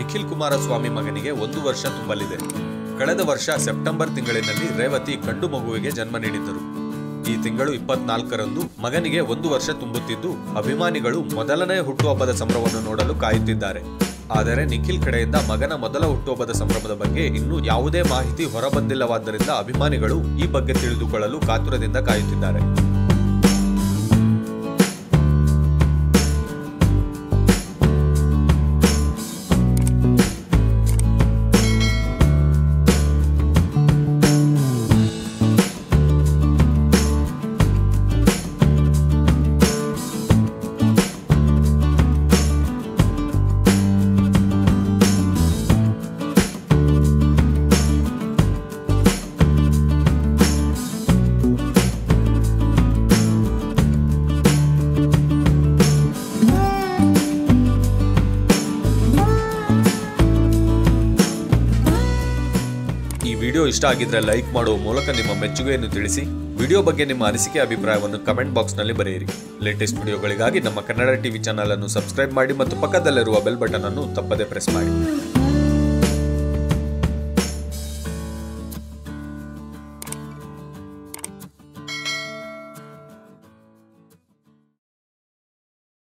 ನಿಖಿಲ್ ಕುಮಾರಸ್ವಾಮಿ ಮಗನಿಗೆ ಒಂದು ವರ್ಷ ತುಂಬಲಿದೆ ಕಳೆದ ವರ್ಷ ಸೆಪ್ಟೆಂಬರ್ ತಿಂಗಳಿನಲ್ಲಿ ರೇವತಿ ಗಂಡು ಮಗುವಿಗೆ ಜನ್ಮ ನೀಡಿದ್ದರು ಈ ತಿಂಗಳು ಇಪ್ಪತ್ನಾಲ್ಕರಂದು ಮಗನಿಗೆ ಒಂದು ವರ್ಷ ತುಂಬುತ್ತಿದ್ದು ಅಭಿಮಾನಿಗಳು ಮೊದಲನೇ ಹುಟ್ಟುಹಬ್ಬದ ಸಂಭ್ರಮವನ್ನು ನೋಡಲು ಕಾಯುತ್ತಿದ್ದಾರೆ ಆದರೆ ನಿಖಿಲ್ ಕಡೆಯಿಂದ ಮಗನ ಮೊದಲ ಹುಟ್ಟುಹಬ್ಬದ ಸಂಭ್ರಮದ ಬಗ್ಗೆ ಇನ್ನೂ ಯಾವುದೇ ಮಾಹಿತಿ ಹೊರಬಂದಿಲ್ಲವಾದ್ದರಿಂದ ಅಭಿಮಾನಿಗಳು ಈ ಬಗ್ಗೆ ತಿಳಿದುಕೊಳ್ಳಲು ಕಾತುರದಿಂದ ಕಾಯುತ್ತಿದ್ದಾರೆ ಈ ವಿಡಿಯೋ ಇಷ್ಟ ಆಗಿದ್ರೆ ಲೈಕ್ ಮಾಡುವ ಮೂಲಕ ನಿಮ್ಮ ಮೆಚ್ಚುಗೆಯನ್ನು ತಿಳಿಸಿ ವಿಡಿಯೋ ಬಗ್ಗೆ ನಿಮ್ಮ ಅನಿಸಿಕೆ ಅಭಿಪ್ರಾಯವನ್ನು ಕಮೆಂಟ್ ಬಾಕ್ಸ್ನಲ್ಲಿ ಬರೆಯಿರಿ ಲೇಟೆಸ್ಟ್ ವಿಡಿಯೋಗಳಿಗಾಗಿ ನಮ್ಮ ಕನ್ನಡ ಟಿವಿ ಚಾನಲ್ ಅನ್ನು ಸಬ್ಸ್ಕ್ರೈಬ್ ಮಾಡಿ ಮತ್ತು ಪಕ್ಕದಲ್ಲಿರುವ ಬೆಲ್ ಬಟನ್ ಅನ್ನು ತಪ್ಪದೇ ಪ್ರೆಸ್ ಮಾಡಿ